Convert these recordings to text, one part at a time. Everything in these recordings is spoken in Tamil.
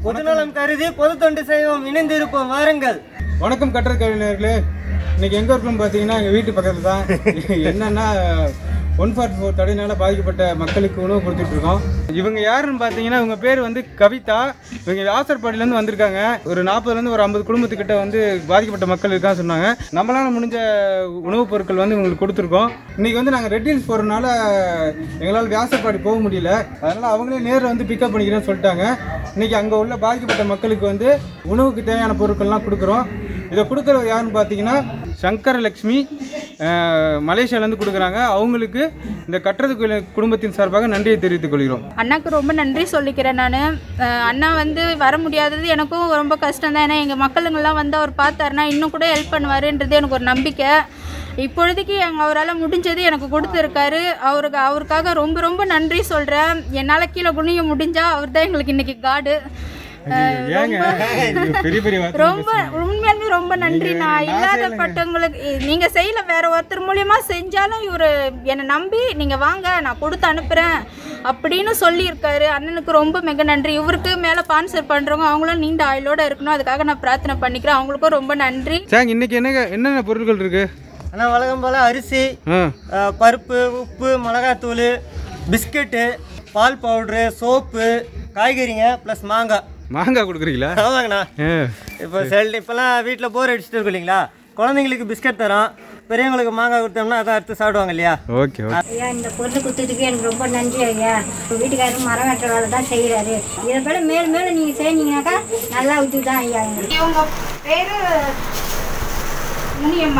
பொதுநலம் கருதி பொது தொண்டு செய்வோம் இணைந்திருப்போம் வாருங்கள் வணக்கம் கட்டட கலைஞர்களே இன்னைக்கு எங்கே இருக்கோம்னு பார்த்தீங்கன்னா எங்கள் வீட்டு பக்கத்தில் தான் என்னன்னா ஒன் ஃபார்ட்டி ஃபோர் தடையினால பாதிக்கப்பட்ட மக்களுக்கு உணவு கொடுத்துட்டு இருக்கோம் இவங்க யாருன்னு பார்த்தீங்கன்னா இவங்க பேர் வந்து கவிதா இவங்க ஆசர்பாடியிலேருந்து வந்திருக்காங்க ஒரு நாற்பதுலேருந்து ஒரு ஐம்பது குடும்பத்துக்கிட்ட வந்து பாதிக்கப்பட்ட மக்கள் இருக்கான்னு சொன்னாங்க நம்மளால முடிஞ்ச உணவுப் பொருட்கள் வந்து இவங்களுக்கு கொடுத்துருக்கோம் இன்னைக்கு வந்து நாங்கள் ரெட் ஹில்ஸ் போகிறதுனால எங்களால் வியாசர்பாடி போக முடியல அதனால் அவங்களே நேரில் வந்து பிக்கப் பண்ணிக்கிறேன்னு சொல்லிட்டாங்க இன்னைக்கு அங்கே உள்ள பாதிக்கப்பட்ட மக்களுக்கு வந்து உணவுக்கு தேவையான பொருட்கள்லாம் கொடுக்குறோம் இதை கொடுக்குறது யாருன்னு பார்த்தீங்கன்னா சங்கரலக்ஷ்மி அஹ், மலேசியாலேருந்து கொடுக்குறாங்க அவங்களுக்கு இந்த கட்டுறது கோயில் குடும்பத்தின் சார்பாக நன்றியை தெரிவித்துக் கொள்கிறோம் அண்ணாக்கு ரொம்ப நன்றி சொல்லிக்கிறேன் நான் அண்ணா வந்து வர முடியாதது எனக்கும் ரொம்ப கஷ்டம் தான் ஏன்னா எங்கள் மக்களுங்கெல்லாம் வந்து அவர் பார்த்தாருன்னா இன்னும் கூட ஹெல்ப் பண்ணுவாருன்றது எனக்கு ஒரு நம்பிக்கை இப்பொழுதைக்கு எங்கள் அவரால் முடிஞ்சது எனக்கு கொடுத்துருக்காரு அவருக்கு அவருக்காக ரொம்ப ரொம்ப நன்றி சொல்கிறேன் என்னால் கீழே குனிய முடிஞ்சால் அவர் தான் எங்களுக்கு இன்றைக்கி காடு ஏங்க இது பெரிய பெரிய வார்த்தை ரொம்ப உண்மையாலுமே ரொம்ப நன்றி நான் இல்லாதப்பட்டவங்களுக்கு நீங்கள் செய்யல வேற ஒருத்தர் மூலியமா செஞ்சாலும் இவர் என்னை நம்பி நீங்கள் வாங்க நான் கொடுத்து அனுப்புகிறேன் அப்படின்னு சொல்லியிருக்காரு அண்ணனுக்கு ரொம்ப மிக நன்றி இவருக்கு மேலே ஸ்பான்சர் பண்ணுறவங்க அவங்களும் நீண்ட ஆயுளோட இருக்கணும் அதுக்காக நான் பிரார்த்தனை பண்ணிக்கிறேன் அவங்களுக்கும் ரொம்ப நன்றி சாங் இன்னைக்கு என்ன என்னென்ன பொருட்கள் இருக்கு ஆனால் வழக்கம் போல் அரிசி ஆ அஹ், பருப்பு உப்பு மிளகாத்தூள் பிஸ்கெட்டு பால் பவுட்ரு சோப்பு காய்கறிங்க ப்ளஸ் மாங்காய் மாங்காய் கொடுக்குறீங்களா ஆமாங்கண்ணா ஆ இப்போ செல் இப்போல்லாம் வீட்டில் போர் அடிச்சுட்டு இருக்கும் இல்லைங்களா குழந்தைங்களுக்கு பிஸ்கட் தரோம் பெரியவங்களுக்கு மாங்காய் கொடுத்தோம்னா அதான் அறுத்து சாப்பிடுவாங்க இல்லையா ஓகே ஓகே ஐயா இந்த பொருள் கொடுத்ததுக்கு எனக்கு ரொம்ப நன்றி ஐயா இப்போ வீட்டுக்காரரும் மரம் வெட்டுற வேலை தான் செய்கிறாரு இதை போல மேலும் மேலும் நீங்கள் செஞ்சீங்கன்னாக்கா நல்லா ஊற்றி தான் ஐயா எங்களுக்கு இவங்க பேரு முனியம்மா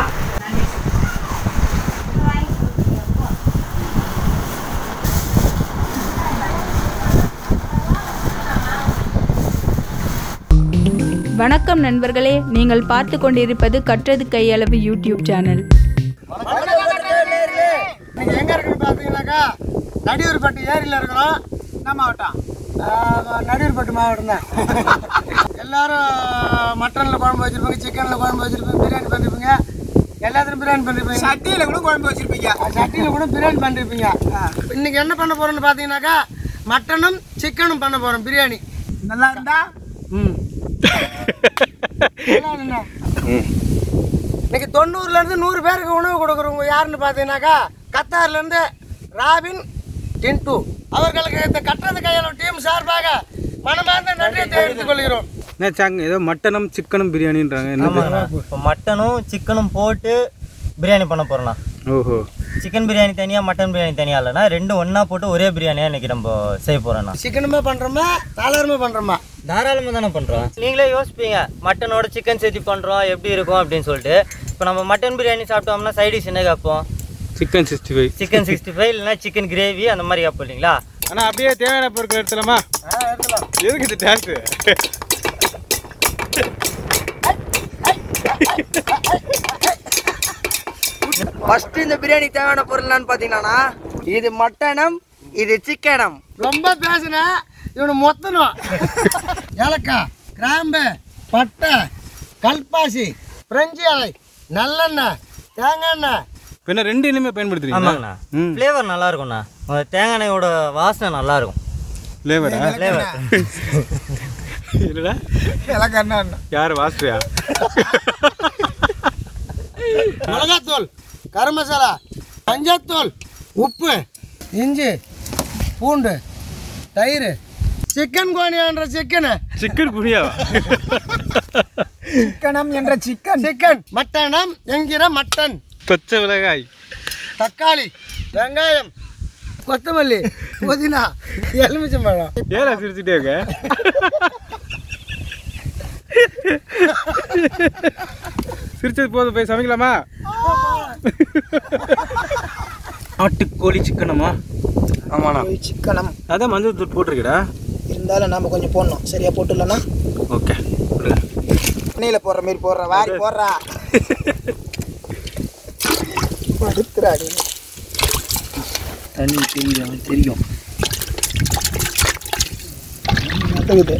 வணக்கம் நண்பர்களே நீங்கள் பார்த்து கொண்டிருப்பது கற்றது கையளவு யூடியூப் சேனல் நீங்கள் எங்கே இருக்குன்னு பார்த்தீங்கன்னாக்கா நடியூர்பட்டு ஏரியில் இருக்கிறோம் என்ன மாவட்டம் ஆஹ் நடியூர்பட்டு மாவட்டம் தான் எல்லாரும் மட்டனில் குழம்பு வச்சுருப்பீங்க சிக்கனில் குழம்பு வச்சுருப்பீங்க பிரியாணி பண்ணிருப்பீங்க எல்லாத்துலையும் பிரியாணி பண்ணிருப்பீங்க சட்டியில் கூட குழம்பு வச்சுருப்பீங்க சட்டியில் கூட பிரியாணி பண்ணிருப்பீங்க இன்னைக்கு என்ன பண்ண போகிறோம்னு பார்த்தீங்கன்னாக்கா மட்டனும் சிக்கனும் பண்ண போகிறோம் பிரியாணி நல்லா இருந்தா ம் நல்லா இருந்தா இன்னைக்கு தொண்ணூறுலேருந்து நூறு பேருக்கு உணவு கொடுக்குறவங்க யாருன்னு பார்த்தீங்கன்னாக்கா கத்தார்லேருந்து ராபின் டின்டு அவர்களுக்கு இந்த கட்டுறது கையாள டீம் சார்பாக மனமார்ந்த நன்றியை தெரிவித்துக் கொள்கிறோம் என்ன சாங் ஏதோ மட்டனும் சிக்கனும் பிரியாணின்றாங்க என்ன ஆமாங்கண்ணா இப்போ மட்டனும் சிக்கனும் போட்டு பிரியாணி பண்ண போகிறோண்ணா ஓஹோ சிக்கன் பிரியாணி தனியாக மட்டன் பிரியாணி தனியாக இல்லைண்ணா ரெண்டும் ஒன்றா போட்டு ஒரே பிரியாணியாக இன்றைக்கி நம்ம செய்ய போகிறோண்ணா சிக்கனுமே பண்ணுறோமா தாளாரமே பண்ணுறோமா தாராளமாக தானே பண்ணுறோம் நீங்களே யோசிப்பீங்க மட்டனோட சிக்கன் சேர்த்து பண்ணுறோம் எப்படி இருக்கும் அப்படின்னு சொல்லிட்டு இப்போ நம்ம மட்டன் பிரியாணி சாப்பிட்டோம்னா சைடிஷ் என்ன கேட்போம் chicken sixty five chicken sixty five இல்லைனா சிக்கன் கிரேவி அந்த மாதிரி கேட்போம் இல்லைங்களா ஆனால் அப்படியே தேவையான பொருட்கள் எடுத்துலாமா எதுக்கு இது டான்ஸு ஃபர்ஸ்ட் இந்த பிரியாணி தேவையான பொருள் என்னன்னு பார்த்தீங்கன்னா இது மட்டனம் இது சிக்கனம் ரொம்ப பேசுன இவனு மொத்தணும் ஏலக்காய் கிராம்பு பட்டை கல்பாசி பிரெஞ்சு இலை நல்லெண்ணெய் தேங்காய் எண்ணெய் பின்ன ரெண்டு இனிமே பயன்படுத்துறீங்களா ஆமாங்கண்ணா ம் ஃப்ளேவர் நல்லா இருக்கும்ண்ணா உங்க தேங்காய் எண்ணெயோட வாசனை நல்லா இருக்கும் லேவரா ஃப்ளேவர் இல்லைடா இலக்கண்ணெய் யார் வாஸ்ட்ரியா மிளகாத்தூள் கரம் மசாலா மஞ்சத்தூள் உப்பு இஞ்சி பூண்டு தயிர் சிக்கன் கோணியான்ற சிக்கனு சிக்கன் குனியாவா சிக்கனம் என்ற சிக்கன் சிக்கன் மட்டனம் என்கிற மட்டன் பச்சை மிளகாய் தக்காளி வெங்காயம் கொத்தமல்லி புதினா எலுமிச்சம்பழம் ஏலா சிரிச்சுட்டே இருக்க சிரிச்சது போதும் போய் சமைக்கலாமா நாட்டுக்கோழி சிக்கனமா ஆமாண்ணா சிக்கனம் அதான் மஞ்சள் தூள் போட்டிருக்கடா இருந்தாலும் நாம கொஞ்சம் போடணும் சரியா போட்டுலன்னா ஓகே எண்ணெயில் போடுற மாதிரி போடுற வாரி போடுறா படுத்துறாடி தண்ணி தெரியும் தெரியும் இருக்குது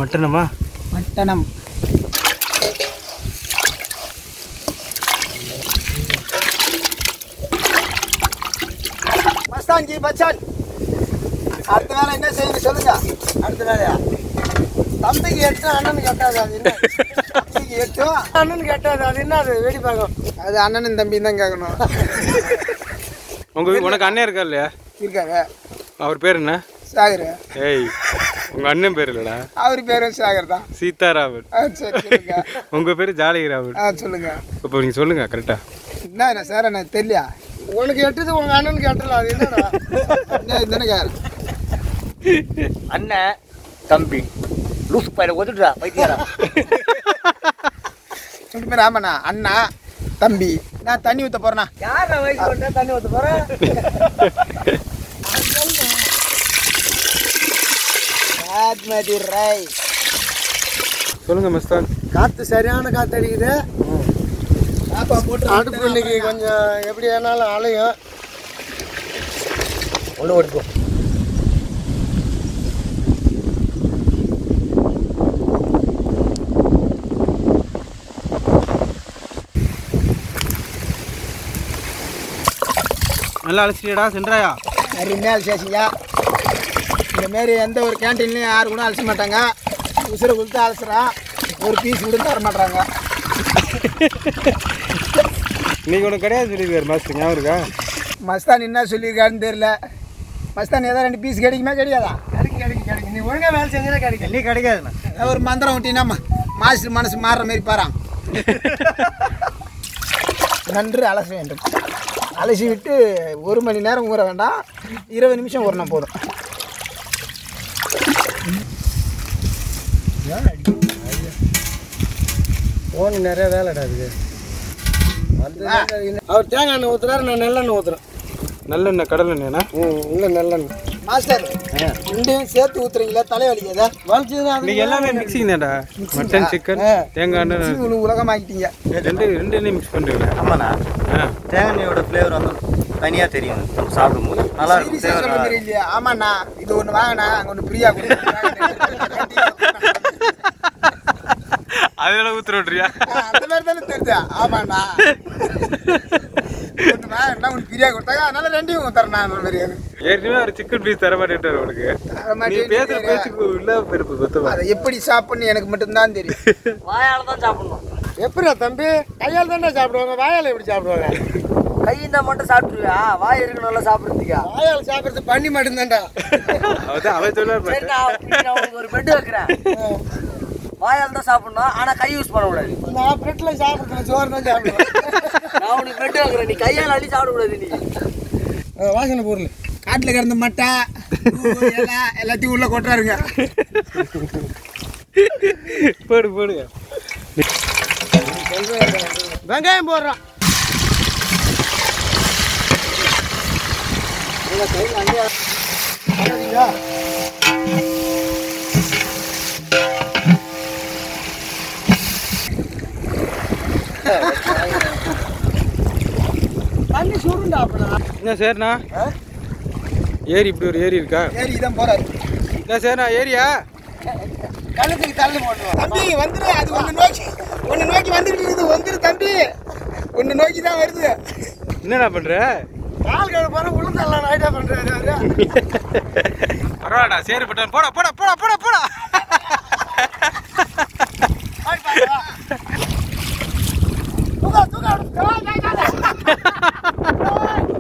மட்டனமா மட்டனம் மஸ்தான்ஜி பச்சான் அடுத்த வேலை என்ன செய்யணும் சொல்லுங்க அடுத்த வேலையா தம்பிக்கு எட்டு அண்ணனுக்கு எட்டாது அது என்ன தம்பிக்கு எட்டும் அண்ணனுக்கு எட்டாது அது என்ன அது வெடி பார்க்கும் அது அண்ணனும் தம்பி தான் கேட்கணும் உங்க வீ- உனக்கு அண்ணன் இருக்கா இல்லையா இருக்காரு அவர் பேர் என்ன சாகர் ஏய் உங்க அண்ணன் பேர் இல்லடா அவர் பேரும் சாகர் தான் சீதாராமன் ஆ சரி சொல்லுங்க உங்க பேர் ஜானகிராமன் ஆ சொல்லுங்க இப்போ நீங்க சொல்லுங்க கரெக்டா என்ன என்ன சார் எனக்கு தெரியலையா உனக்கு எட்டுது உங்க அண்ணனுக்கு எட்டல அது என்னடா என்ன இதுன்னு அண்ணன் தம்பி லூசு பையனை ஒதுட்டுறா வைத்தியாரா ரெண்டு பேர் ஆமாண்ணா அண்ணா தம்பி நான் தண்ணி ஊற்ற போறேண்ணா யார வயசு பண்ண தண்ணி ஊற்ற போறேன் பாத்மதி ரைஸ் சொல்லுங்க மஸ்தான் காற்று சரியான காற்று அடிக்குது அடுப்பு இன்னைக்கு கொஞ்சம் எப்படி வேணாலும் அலையும் ஒன்று ஓடிப்போ நல்லா அழைச்சிட்டியடா சென்றாயா அருமையாக அலசியாச்சிங்க இந்த மாரி எந்த ஒரு கேன்டீன்லையும் யாரு கூட அலச மாட்டாங்க உசுரை கொடுத்து அலசுறான் ஒரு பீஸ் கூட தர மாட்டாங்க இன்னைக்கு உனக்கு கிடையாது சொல்லியிருக்காரு மாஸ்டர் ஞாபகம் இருக்கா மஸ்தான் என்ன சொல்லியிருக்காருன்னு தெரியல மஸ்தான் ஏதோ ரெண்டு பீஸ் கிடைக்குமா கிடையாதா கிடைக்கும் கிடைக்கும் கிடைக்கும் நீ ஒழுங்காக வேலை செஞ்சா கிடைக்கும் நீ கிடைக்காதுண்ணா ஒரு மந்திரம் விட்டினா மாஸ்டர் மனசு மாறுற மாதிரி பாறான் நன்று அலச வேண்டும் அலசி விட்டு ஒரு மணி நேரம் ஊற வேண்டாம் இருபது நிமிஷம் ஊறினா போதும் ஃபோன் நிறைய வேலைடா அதுக்கு அவர் தேங்காய் எண்ணெய் ஊற்றுறாரு நான் நல்லெண்ணெய் ஊற்றுறேன் நல்லெண்ணெய் கடல் எண்ணெய்னா ம் இல்லை நல்லெண்ணெய் மாஸ்டர் ரெண்டையும் சேர்த்து ஊற்றுறீங்களா தலைவலிக்காதா வலிச்சதுன்னா இன்னைக்கு எல்லாமே மிக்சிங் தான்டா மட்டன் சிக்கன் தேங்காய் எண்ணெய் அது உலகமாக்கிட்டீங்க ரெண்டு ரெண்டு எண்ணெய் மிக்ஸ் பண்ணுறேன் ஆமாண்ணா ஆ தேங்காய் எண்ணெயோட ஃப்ளேவர் வந்து தனியாக தெரியும் நம்ம சாப்பிடும்போது நல்லா இருக்கும் சீரியஸாக சொல்ல ஃப்ளேவர் மாதிரி இல்லையா ஆமாண்ணா இது ஒன்று வாங்கினா அங்கே ஒன்று ஃப்ரீயாக கொடுத்து அதில் ஊற்றுற விட்றியா அந்த மாதிரி தானே தெரிஞ்சா ஆமாண்ணா ஒன்று வாங்கினா ஒன்று ஃப்ரீயாக கொடுத்தாங்க அதனால ரெண்டையும் தரேன் அந்த மாதிரி ஏற்கனவே ஒரு சிக்கன் பீஸ் தர மாட்டேன்ட்டார் உனக்கு தர நீ மாட்டேன்னு பேசுற பேச்சுக்கு உள்ள பெருப்பு கொத்துவா அதை எப்படி சாப்பிட்ணும் எனக்கு மட்டும்தான் தெரியும் வாயால் தான் சாப்பிடணும் எப்படியா தம்பி கையால் தானே சாப்பிடுவாங்க வாயால் எப்படி சாப்பிடுவாங்க கை இருந்தால் மட்டும் சாப்பிட்ருவியா வாய் இருக்கணும்ல சாப்பிட்றதுக்கா வாயால் சாப்பிட்றது பண்ணி மட்டும்தான்டா அவதான் அவன் சொல்லார் சரி நான் இன்னைக்கு நான் உனக்கு ஒரு பெட் வைக்கிறேன் வாயால் தான் சாப்பிடணும் ஆனால் கை யூஸ் பண்ணக்கூடாது நான் பிரெட்டில் சாப்பிட்றேன் சோறு தான் சாப்பிடுவேன் நான் உனக்கு பெட் வைக்கிறேன் நீ கையால் அள்ளி சாப்பிடக்கூடாது நீ வாசனை பொருள் காட்டில் கிடந்த மட்டை பூ, இலை எல்லாத்தையும் உள்ள கொட்டுறாருங்க போடு போடு வெங்காயம் போடுறோம் தண்ணி சுருண்டா அப்படின்னா என்ன சரிண்ணா ஏரி இப்படி ஒரு ஏரி இருக்கா சரி இதான் போறாரு என்ன சரிண்ணா ஏரியா கழுத்துக்கு தள்ளு போட்டுருவோம் தம்பி வந்துரு அது ஒன்று நோக்கி ஒன்று நோக்கி வந்துட்டு இருக்குது வந்துரு தம்பி ஒன்று நோக்கி தான் வருது என்னடா பண்ற கால் கழுவு போற உளுந்தெல்லாம் ஐடியா பண்றாரு அவரு பரவாயில்லடா சரி பட்டன் போடா போடா போடா போடா போடா தூக்கா, தூக்கா, தூக்கா, தூக்கா, தூக்கா.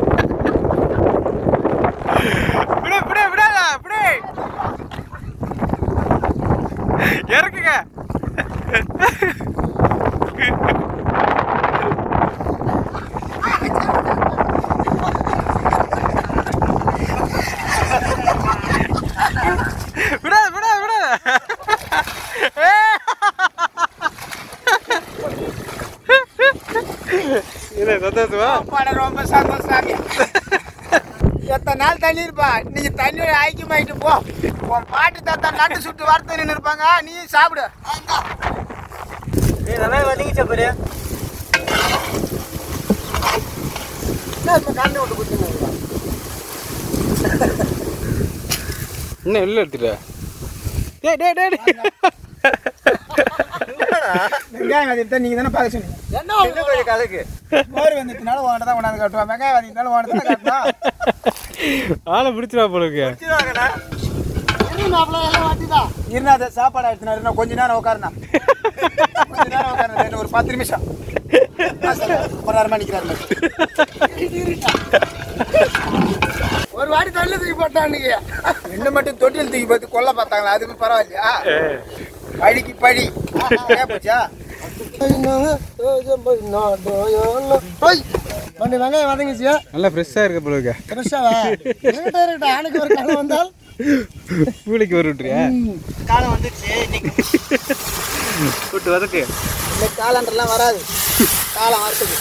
விடு விடு விடாதா விடு இறக்குங்க விடாத விடாத விடாத இல்லை சந்தோஷமா அப்பாடா, ரொம்ப சந்தோஷம் சாமி எத்தனை நாள் தண்ணி இருப்பா இன்னைக்கு தண்ணியோட ஐக்கியமாயிட்டு போ உன் பாட்டு தாத்தா நட்டு சுட்டு வறுத்து நின்று இருப்பாங்க நீ சாப்பிடு ஏய் நல்லா வதங்கிச்சா பாரு கண்ணு விட்டு கொடுத்துருங்க என்ன இல்லை எடுத்துட்ட டேய் டேய் டேய் டேய். வெங்காயம் வதக்கிட்டு நீங்கள் தானே பார்க்க சொன்னீங்க இன்னும் கொஞ்சம் கலக்கு மோர் வந்துட்டுனால உன்கிட்ட தான் கொண்டாந்து காட்டுவான் வெங்காயம் வதக்கினாலும் உன்கிட்ட தானே காட்டுவான் ஆளை பிடிச்சிருவா போல இருக்கு இருந்தா அதை சாப்பாடு ஆயிடுச்சுனா கொஞ்ச நேரம் உட்காருண்ணா கொஞ்ச நேரம் உட்காருண்ணா ஒரு பத்து நிமிஷம் ஒரு அரை மணிக்கு ஒரு வாட்டி தள்ளி தூக்கி போட்டானுங்க என்ன மட்டும் தொட்டில் தூக்கி பார்த்து கொல்ல பார்த்தாங்களா அதுக்கு பரவாயில்லையா பழிக்கு பழி ஏன் போச்சா பண்ணி வெங்காயம் வதங்கிச்சு நல்லா ஃப்ரெஷ்ஷாக இருக்க போல இருக்கு ஃப்ரெஷ்ஷாவா இருக்கட்டும் இருக்கட்டும் ஆணுக்கு ஒரு காலம் வந்தால் கூலிக்கு ஒரு விட்டுறியா காலம் வந்துருச்சு இன்னைக்கு கூட்டு வதக்கு இந்த காலாண்டெல்லாம் வராது காலம் வரத்துக்கு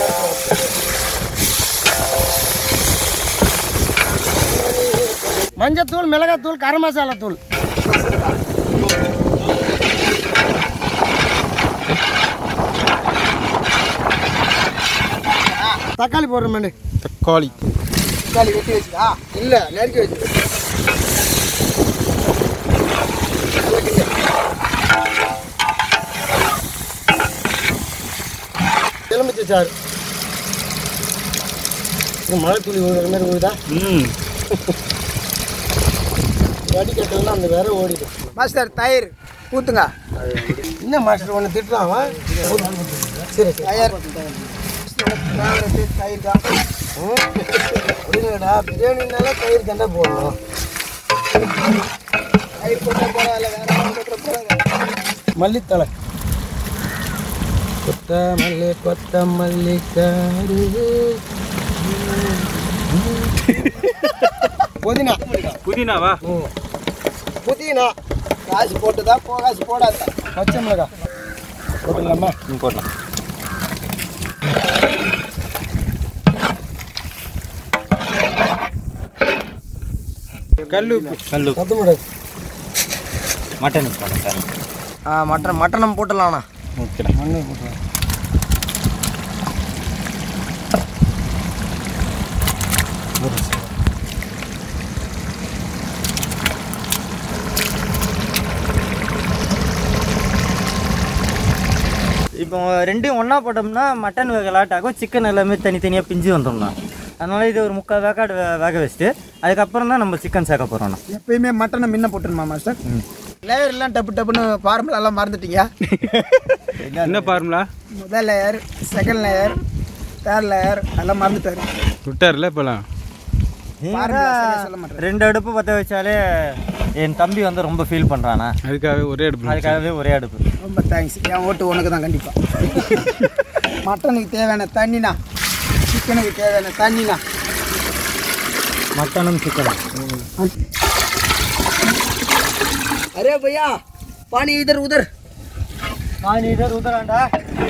மஞ்சத்தூள் மிளகாத்தூள் கரம் மசாலா தூள் தக்காளி போடுற மண்ணு தக்காளி தக்காளி வெட்டி வச்சுதா இல்லை நறுக்கி வச்சு எலுமிச்சை சாறு இந்த மழை துளி விழுகிற மாதிரி விழுதா ம் வடிகட்டலாம் அந்த வேற ஓடிடும் மாஸ்டர் தயிர் ஊற்றுங்க என்ன மாஸ்டர் ஒன்று திட்டுறான் அவன்? சரி சரி தயார் தயிர் தான் ம். அப்படிங்கடா பிரியாணினால தயிர் தானே போடணும் தயிர் போட்டால் பரவாயில்ல வேற ஒன்றும் போட்டுற போகிறாங்க மல்லித்தலை கொத்தமல்லி கொத்தமல்லி காரு புதினா புதினாவா புதினா காசு போட்டுதா போ காசு போடாத பச்சை மிளகா போட்டுடலாமா ம் போடலாம் கல் உப்பு கல்லு கொத்து மிளகு மட்டன் பண்ண சார் ஆ மட்டன் மட்டனம் போட்டுடலாம்ண்ணா ஓகேடா மண்ணு போட்டுருவேன் இப்போ ரெண்டையும் ஒன்றா போட்டோம்னா மட்டன் வேக லேட் ஆகும் சிக்கன் எல்லாமே தனித்தனியாக பிஞ்சு வந்துடணும் அதனால இது ஒரு முக்கால் வேக்காடு வே- வேக வச்சுட்டு அதுக்கப்புறம் தான் நம்ம சிக்கன் சேர்க்க போகிறோம்ண்ணா எப்பயுமே மட்டனை முன்ன போட்டுருமா மாஸ்டர் லேயர் எல்லாம் டப்பு டப்புன்னு ஃபார்முலா எல்லாம் மறந்துட்டீங்க என்ன ஃபார்முலா முதல் layer second layer third layer எல்லாம் மறந்துட்டாரு விட்டார்ல இப்போலாம் Formula சரியா சொல்ல மாட்டாரு. ரெண்டு அடுப்பு பற்ற வச்சாலே என் தம்பி வந்து ரொம்ப ஃபீல் பண்ணுறானா அதுக்காகவே ஒரே அடுப்பு அதுக்காகவே ஒரே அடுப்பு ரொம்ப தேங்க்ஸ் என் ஓட்டு உனக்கு தான் கண்டிப்பாக மட்டனுக்கு தேவையான தண்ணினா சிக்கனுக்கு தேவையான தண்ணினா மட்டனும் சிக்கனும் அரே பையா பானி இதர் உதர் பானி இதர் உதராண்டா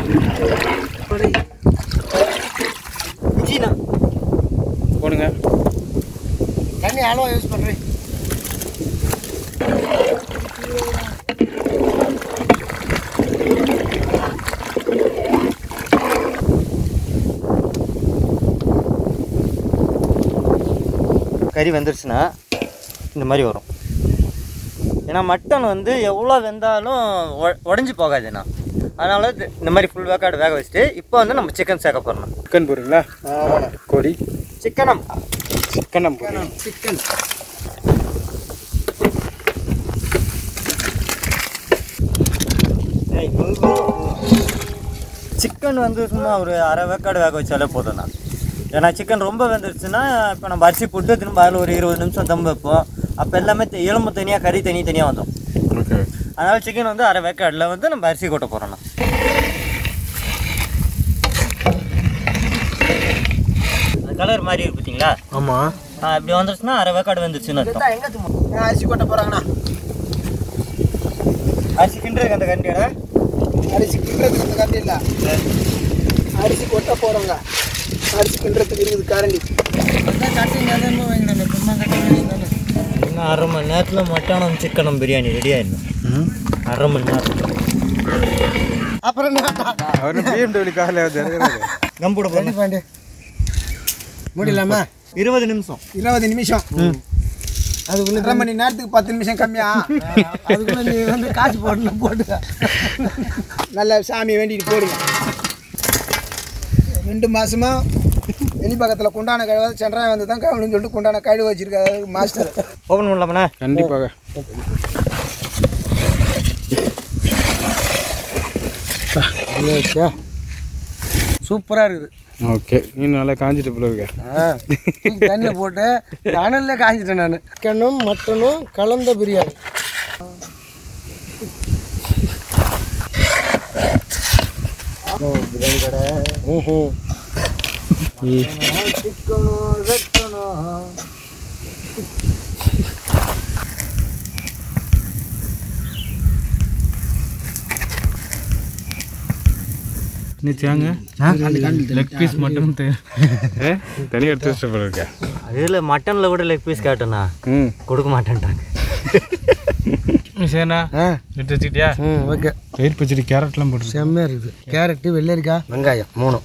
ஜீனா போடுங்க தண்ணி அளவாக யூஸ் பண்ணுறேன் கறி வெந்துருச்சுன்னா இந்த மாதிரி வரும் ஏன்னா மட்டன் வந்து எவ்வளோ வெந்தாலும் உடஞ்சி போகாதுண்ணா அதனால இது- இந்த மாதிரி ஃபுல் வேக்காடு வேக வச்சுட்டு இப்போ வந்து நம்ம சிக்கன் சேர்க்க போகிறோம் சிக்கன் போடுங்களா கோழி சிக்கனம் சிக்கனம் போடு சிக்கன் சிக்கன் வந்து சும்மா ஒரு அரை வேக்காடு வேக வச்சாலே போதும்ண்ணா ஏன்னா சிக்கன் ரொம்ப வெந்துருச்சுன்னா இப்போ நம்ம அரிசி போட்டு திரும்ப அதில் ஒரு இருபது நிமிஷம் தம் வைப்போம் அப்போ எல்லாமே தெ- எலும்பு தனியாக கறி தனி தனியாக வந்துடும் ஓகே அதனால் சிக்கன் வந்து அரை வேக்காடில் வந்து நம்ம அரிசி கொட்ட போகிறோண்ணா கலர் மாதிரி இருக்கு பார்த்தீங்களா ஆமாம் ஆ, இப்படி வந்துருச்சுன்னா அரை வேக்காடு வந்துருச்சுன்னு அர்த்தம் அரிசி கொட்ட போகிறாங்கண்ணா அரிசி கிண்டுறதுக்கு அந்த கண்டியோட அரிசி கிண்டுறதுக்கு அந்த கரண்டி இல்லை அரிசி கொட்ட போகிறோங்க அரிசி கிண்டுறதுக்கு இருக்குது கரண்டி இன்னும் அரை மணி நேரத்தில் மட்டனும் சிக்கனும் பிரியாணி ரெடி ஆயிடணும் அரை மணி நேரம் அப்புறம் என்ன அவர் பிஎம்டபிள்யூ காரில் இறங்குறாரு கம்பூட ரெடி பண்ணு முடியலாமா இருபது நிமிஷம் இருபது நிமிஷம் அதுக்குள்ள அரை மணி நேரத்துக்கு பத்து நிமிஷம் கம்மியா அதுக்குள்ள நீ வந்து காசு போடணும் போட்டுக்க நல்ல சாமி வேண்டிட்டு போடுங்க ரெண்டு மாசமா வெளி பக்கத்தில் குண்டான கழுவாது சென்றாய் வந்து தான் கழுவுன்னு சொல்லிட்டு குண்டான கழுவு வச்சிருக்காரு மாஸ்டர் ஓப்பன் பண்ணலாமண்ணா கண்டிப்பாக சூப்பராக இருக்குது ஓகே நீ நல்லா காஞ்சிட்டு போல இருக்க தண்ணியில் போட்டு அனலில் காய்ச்சிட்டேன் நான் சிக்கனும் மட்டனும் கலந்த பிரியாணி ஓ, பிரியாணி கடை ம்ஹும். சிக்கனும் வெட்டணும் நிச்சயாங்க லெக் பீஸ் மட்டும் தனியாக எடுத்து வச்சுட்டு போல இருக்க அதில் மட்டனில் கூட லெக் பீஸ் கேட்டேண்ணா ம் கொடுக்க மாட்டேன்ட்டாங்க சரிண்ணா எடுத்து வச்சுக்கிட்டியா ம் ஓகே தயிர் பச்சடி கேரட்லாம் போட்டு செம்மையாக இருக்குது கேரட்டு வெள்ளரிக்காய் வெங்காயம் மூணு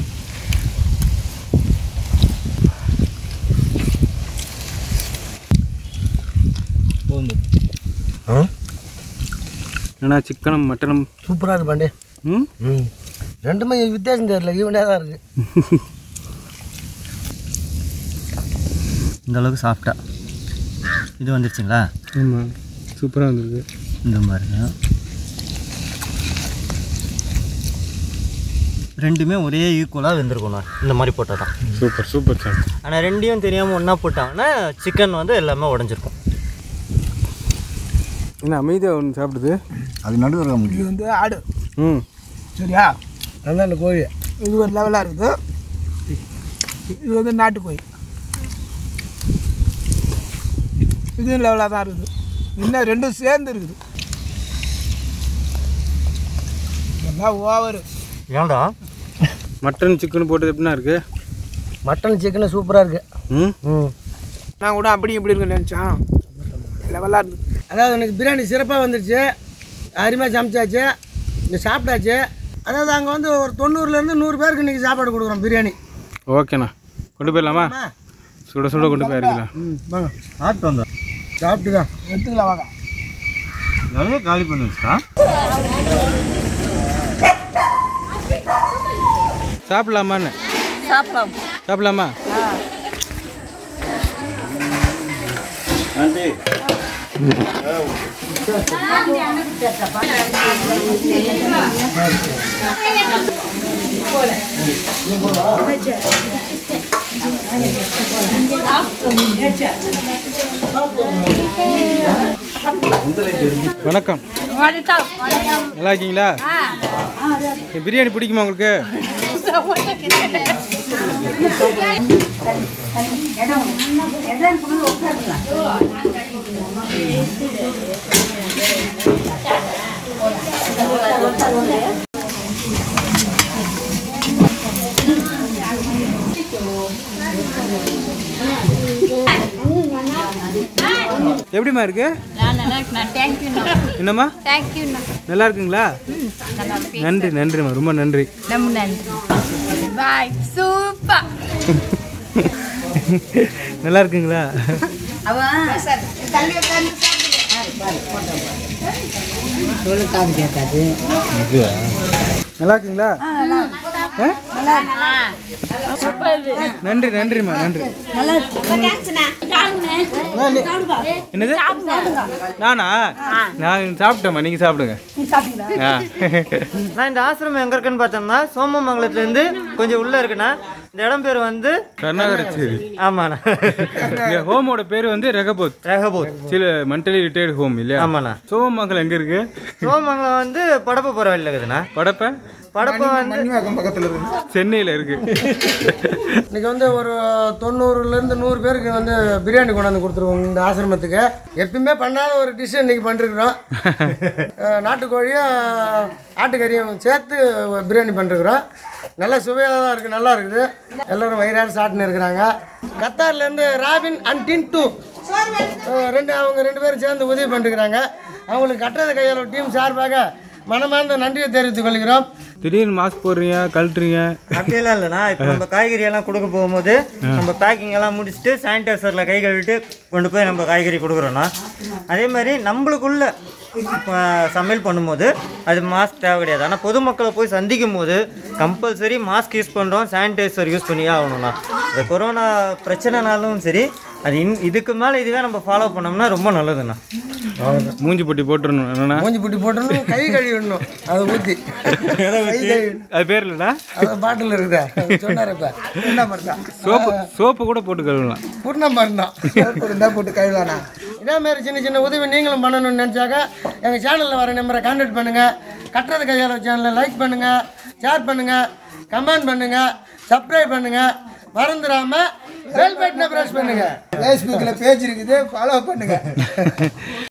ஏன்னா சிக்கனும் மட்டனும் சூப்பராக இருக்கு பாண்டே ம் ம் ரெண்டுமே வித்தியாசம் தெரியல ஈவனே தான் இருக்குது இந்த அளவுக்கு சாஃப்டா இது வந்துருச்சுங்களா ஆமாம் சூப்பராக இருந்தது இந்த பாருங்க ரெண்டுமே ஒரே ஈக்குவலாக வெந்திருக்கணும் இந்த மாதிரி போட்டால் தான் சூப்பர் சூப்பர் சார் ஆனால் ரெண்டையும் தெரியாமல் ஒன்றா போட்டாங்கன்னா சிக்கன் வந்து எல்லாமே உடஞ்சிருக்கும் என்ன அமைதியாக ஒன்று சாப்பிடுது அது நடுவில் இது வந்து ஆடு ம் சரியா அதுதான் இந்த கோழி இது ஒரு லெவலாக இருக்குது இது வந்து நாட்டுக்கோழி இதுவும் லெவலாக தான் இருக்குது இன்னும் ரெண்டும் சேர்ந்து இருக்குது எல்லாம் ஓவர் ஏன்டா மட்டன் சிக்கன் போட்டது எப்படின்னா இருக்கு மட்டன் சிக்கன் சூப்பராக இருக்குது ம் ம் நான் கூட அப்படி இப்படி இருக்குன்னு நினச்சேன் லெவலாக இருந்து அதாவது எனக்கு பிரியாணி சிறப்பாக வந்துருச்சு அருமையாக சமைச்சாச்சு இங்கே சாப்பிட்டாச்சு அதாவது அங்கே வந்து ஒரு தொண்ணூறுலேருந்து நூறு பேருக்கு இன்றைக்கி சாப்பாடு கொடுக்குறோம் பிரியாணி ஓகேண்ணா கொண்டு போயிடலாமா சுட சுட கொண்டு போயிருக்கலாம் ம் வாங்க சாப்பிட்டு வந்தோம் சாப்பிட்டுதான் எடுத்துக்கலாம் வாங்க நிறைய காலி பண்ணி வச்சுட்டா சாப்பிடலாமான்னு சாப்பிடலாம் சாப்பிடலாமா வணக்கம் நல்லா இருக்கீங்களா பிரியாணி பிடிக்குமா உங்களுக்கு எப்படிம்மா இருக்கு தேங்க்யூண்ணா என்னம்மா தேங்க்யூண்ணா நல்லா இருக்குங்களா நன்றி நன்றிம்மா ரொம்ப நன்றி ரொம்ப நன்றி பாய் சூப்பர் நல்லா இருக்குங்களா நல்லா இருக்குங்களா ஆ? நன்றி நன்றிம்மா நன்றி என்னது நானா நான் சாப்பிட்டேம்மா நீங்கள் சாப்பிடுங்க ஆ நான் இந்த ஆசிரமம் எங்கே இருக்குன்னு பார்த்தோம்னா சோமமங்கலத்துலேருந்து கொஞ்சம் உள்ளே இருக்குண்ணா இந்த இடம் பேர் வந்து கர்நாடகச்சேரி ஆமாண்ணா இங்க ஹோமோட பேர் வந்து ரெகபோத் ரெகபூத் சில மென்டலி ரிட்டையர்டு ஹோம் இல்லையா ஆமாண்ணா சோமமங்கலம் எங்க இருக்கு சோமமங்கலம் வந்து படப்பு போகிற வழியில் இருக்குதுண்ணா படப்ப படப்பு வந்து சென்னையில் இருக்கு இன்னைக்கு வந்து ஒரு தொண்ணூறுலேருந்து நூறு பேருக்கு வந்து பிரியாணி கொண்டாந்து கொடுத்துருவோம் இந்த ஆசிரமத்துக்கு எப்பயுமே பண்ணாத ஒரு டிஷ் இன்னைக்கு பண்ணிருக்கிறோம் அஹ் நாட்டுக்கோழியும் ஆட்டுக்கறியும் சேர்த்து பிரியாணி பண்ணிருக்கிறோம் நல்லா சுவையாக தான் இருக்குது நல்லா இருக்குது எல்லோரும் வயிறார சாப்பிட்டுன்னு இருக்கிறாங்க கத்தார்லேருந்து ராபின் அண்ட் டின் டூ ரெண்டு அவங்க ரெண்டு பேரும் சேர்ந்து உதவி பண்ணிருக்கிறாங்க அவங்களுக்கு கட்டுறது கையால் டீம் சார்பாக மனமார்ந்த நன்றியை தெரிவித்துக் கொள்கிறோம் திடீர்னு மாஸ்க் போடுறீங்க கழட்டுறீங்க அப்படியெல்லாம் இல்லைண்ணா இப்போ நம்ம காய்கறி எல்லாம் கொடுக்க போகும்போது நம்ம பேக்கிங் எல்லாம் முடிச்சுட்டு சானிடைசரில் கை கழுவிட்டு கொண்டு போய் நம்ம காய்கறி கொடுக்குறோண்ணா அதே மாதிரி நம்மளுக்குள்ள இப்போ சமையல் பண்ணும்போது அது மாஸ்க் தேவை கிடையாது ஆனால் பொதுமக்களை போய் சந்திக்கும் போது கம்பல்சரி மாஸ்க் யூஸ் பண்ணுறோம் சானிடைசர் யூஸ் பண்ணியே ஆகணும்ண்ணா இந்த கொரோனா பிரச்சனைனாலும் சரி அது இன் இதுக்கு மேலே இதுவே நம்ம ஃபாலோ பண்ணோம்னா ரொம்ப நல்லதுண்ணா மூஞ்சி பொட்டி போட்டுருணும் என்னன்னா மூஞ்சி புட்டி போட்டுடணும் கை கழுவிடணும் அதை ஊற்றி கை கழுவி அது பேர் இல்லைடா அது பாட்டில் இருக்குதா சொன்னார் இப்போ என்ன மருந்தான் சோப்பு சோப்பு கூட போட்டு கழுவலாம் பூர்ண மருந்தான் சோப்பு இருந்தால் போட்டு கழுவலாண்ணா இதே மாதிரி சின்ன சின்ன உதவி நீங்களும் பண்ணணும்னு நினச்சாக்க எங்கள் சேனலில் வர நம்பரை கான்டாக்ட் பண்ணுங்கள் கட்டுறது கையால் சேனலை லைக் பண்ணுங்கள் ஷேர் பண்ணுங்கள் கமெண்ட் பண்ணுங்கள் சப்ஸ்கிரைப் பண்ணுங்கள் மறந்துடாம பெல் பட்டனை ப்ரெஸ் பண்ணுங்கள் ஃபேஸ்புக்கில் பேஜ் இருக்குது ஃபாலோ பண்ணுங்கள்